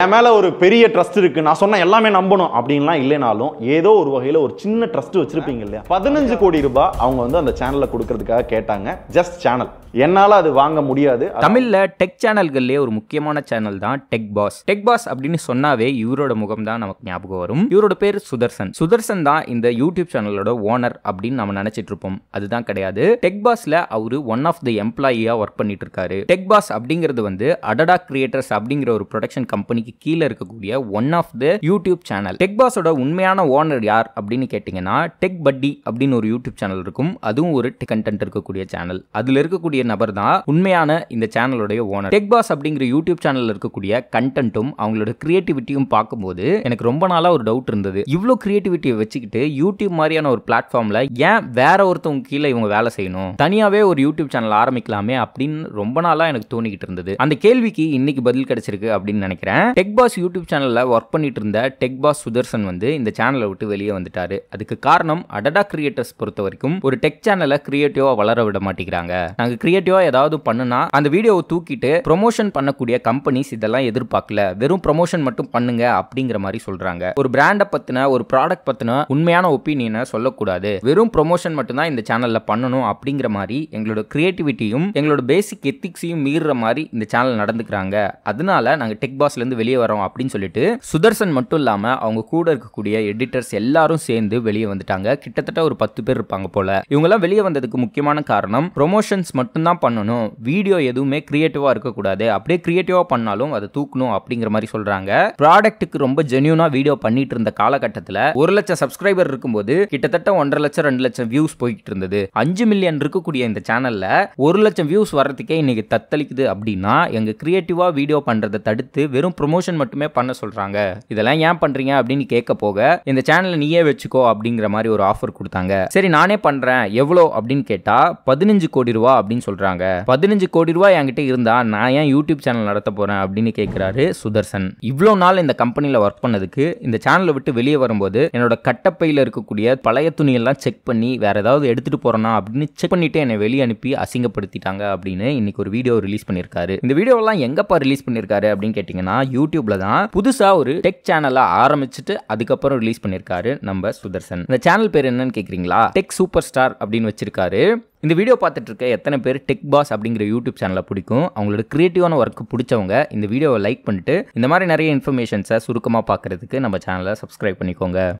என் மேல ஒரு பெரிய ட்ரஸ்ட் இருக்கு நான் சொன்ன எல்லாமே நம்பணும் அப்படின்லாம் இல்லைனாலும் ஏதோ ஒரு வகையில ஒரு சின்ன ட்ரஸ்ட் வச்சிருப்பீங்க இல்லையா பதினஞ்சு கோடி ரூபாய் அவங்க வந்து அந்த சேனல்ல கொடுக்கறதுக்காக கேட்டாங்க ஜஸ்ட் சேனல் என்னால அது வாங்க முடியாது தமிழ்ல டெக் சேனல்கள்லயே ஒரு முக்கியமான சேனல் தான் டெக் பாஸ் டெக் பாஸ் அப்படின்னு சொன்னாவே இவரோட முகம் தான் நமக்கு ஞாபகம் வரும் இவரோட பேர் சுதர்சன் சுதர்சன் தான் இந்த யூடியூப் சேனலோட ஓனர் அப்படின்னு நம்ம நினைச்சிட்டு இருப்போம் அதுதான் கிடையாது டெக் பாஸ்ல அவரு ஒன் ஆஃப் த எம்ப்ளாயியா ஒர்க் பண்ணிட்டு இருக்காரு டெக் பாஸ் அப்படிங்கிறது வந்து அடடா கிரியேட்டர்ஸ் அப்படிங்கிற ஒரு ப்ரொடக்ஷன் கம்பெனிக்கு கீழே இருக்கக்கூடிய one of the YouTube channel tech பாஸோட உண்மையான ஓனர் யார் அப்படின்னு கேட்டிங்கன்னா டெக் பட்டி அப்படின்னு ஒரு யூடியூப் சேனல் இருக்கும் அதுவும் ஒரு கண்டென்ட் இருக்கக்கூடிய சேனல் அதுல இருக்கக்கூடிய நபர் தான் உண்மையான இந்த சேனலுடைய ஓனர் டெக் பாஸ் அப்படிங்கிற யூடியூப் சேனல்ல இருக்கக்கூடிய கண்டென்ட்டும் அவங்களோட கிரியேட்டிவிட்டியும் பார்க்கும்போது எனக்கு ரொம்ப நாளா ஒரு டவுட் இருந்தது இவ்வளோ கிரியேட்டிவிட்டியை வச்சுக்கிட்டு யூடியூப் மாதிரியான ஒரு பிளாட்ஃபார்ம்ல ஏன் வேற ஒருத்தவங்க கீழே இவங்க வேலை செய்யணும் தனியாவே ஒரு யூடியூப் சேனல் ஆரம்பிக்கலாமே அப்படின்னு ரொம்ப நாளா எனக்கு தோணிக்கிட்டு இருந்தது அந்த கேள்விக்கு இன்னைக்கு பதில் கிடைச்சிருக்கு அப்படின்னு நினைக்கிறேன் டெக் பாஸ் யூடியூப் சேனல்ல ஒர்க் பண்ணிட்டு இருந்த டெக் பாஸ் சுதர்சன் வந்து இந்த சேனலை விட்டு வெளியே வந்துட்டாரு அதுக்கு காரணம் அடடா கிரியேட்டர்ஸ் பொறுத்த வரைக்கும் ஒரு டெக் சேனலை கிரியேட்டிவா வளர விட மாட்டேங்கிறாங்க நாங்க கிரியேட்டிவா ஏதாவது பண்ணுனா அந்த வீடியோவை தூக்கிட்டு ப்ரொமோஷன் பண்ணக்கூடிய கம்பெனிஸ் இதெல்லாம் எதிர்பார்க்கல வெறும் ப்ரொமோஷன் மட்டும் பண்ணுங்க அப்படிங்கிற மாதிரி சொல்றாங்க ஒரு பிராண்டை பத்தின ஒரு ப்ராடக்ட் பத்தின உண்மையான ஒப்பீனியனை சொல்லக்கூடாது வெறும் ப்ரொமோஷன் மட்டும்தான் இந்த சேனல்ல பண்ணணும் அப்படிங்கிற மாதிரி எங்களோட கிரியேட்டிவிட்டியும் எங்களோட பேசிக் எத்திக்ஸையும் மீறுற மாதிரி இந்த சேனல் நடந்துக்கிறாங்க அதனால நாங்க டெக் பாஸ்ல இருந்து வெளியே வரோம் அப்படின்னு சொல்லிட்டு சுதர்சன் மட்டும் இல்லாம அவங்க கூட இருக்கக்கூடிய எடிட்டர்ஸ் எல்லாரும் சேர்ந்து வெளியே வந்துட்டாங்க கிட்டத்தட்ட ஒரு பத்து பேர் இருப்பாங்க போல இவங்கெல்லாம் வெளியே வந்ததுக்கு முக்கியமான காரணம் ப்ரொமோஷன்ஸ் மட்டும்தான் பண்ணணும் வீடியோ எதுவுமே கிரியேட்டிவா இருக்கக்கூடாது அப்படியே கிரியேட்டிவா பண்ணாலும் அதை தூக்கணும் அப்படிங்கிற மாதிரி சொல்றாங்க ப்ராடக்ட்டுக்கு ரொம்ப ஜென்யூனா வீடியோ பண்ணிட்டு இருந்த காலகட்டத்தில் ஒரு லட்சம் சப்ஸ்கிரைபர் இருக்கும்போது கிட்டத்தட்ட ஒன்றரை லட்சம் ரெண்டு லட்சம் வியூஸ் போய்கிட்டு இருந்தது அஞ்சு மில்லியன் இருக்கக்கூடிய இந்த சேனல்ல ஒரு லட்சம் வியூஸ் வர்றதுக்கே இன்னைக்கு தத்தளிக்குது அப்படின்னா எங்க கிரியேட்டிவா வீடியோ பண்றதை தடுத்து வெறும் ப்ரொமோஷன் மட்டுமே பண்ண சொல்றாங்க இதெல்லாம் ஏன் பண்றீங்க அப்படின்னு கேட்க போக இந்த சேனலை நீயே வச்சுக்கோ அப்படிங்கிற மாதிரி ஒரு ஆஃபர் கொடுத்தாங்க சரி நானே பண்றேன் எவ்வளோ அப்படின்னு கேட்டா பதினஞ்சு கோடி ரூபா அப்படின்னு சொல்றாங்க பதினஞ்சு கோடி ரூபாய் என்கிட்ட இருந்தா நான் ஏன் யூடியூப் சேனல் நடத்த போறேன் அப்படின்னு கேட்கிறாரு சுதர்சன் இவ்வளோ நாள் இந்த கம்பெனியில் ஒர்க் பண்ணதுக்கு இந்த சேனலை விட்டு வெளியே வரும்போது என்னோட கட்டப்பையில் இருக்கக்கூடிய பழைய துணியெல்லாம் செக் பண்ணி வேற ஏதாவது எடுத்துட்டு போறேனா அப்படின்னு செக் பண்ணிட்டு என்னை வெளியே அனுப்பி அசிங்கப்படுத்திட்டாங்க அப்படின்னு இன்னைக்கு ஒரு வீடியோ ரிலீஸ் பண்ணியிருக்காரு இந்த வீடியோவெல்லாம் எங்கப்பா ரிலீஸ் பண்ணியிருக்காரு அப்படின்னு கேட்டிங்கன்னா யூடியூப்ல தான் புதுசா ஒரு டெக் சேனலை ஆரம்பிச்சுட்டு அதுக்கப்புறம் ரிலீஸ் பண்ணியிருக்காரு நம்ம சுதர்சன் இந்த சேனல் பேர் என்னன்னு கேட்குறீங்களா டெக் சூப்பர் ஸ்டார் அப்படின்னு வச்சிருக்காரு இந்த வீடியோ பார்த்துட்டு இருக்க எத்தனை பேர் டெக் பாஸ் அப்படிங்கிற யூடியூப் சேனலை பிடிக்கும் அவங்களோட கிரியேட்டிவான ஒர்க் பிடிச்சவங்க இந்த வீடியோவை லைக் பண்ணிட்டு இந்த மாதிரி நிறைய இன்ஃபர்மேஷன்ஸை சுருக்கமாக பார்க்கறதுக்கு நம்ம சேனலை சப்ஸ்கிரைப் பண்ணிக்கோங்க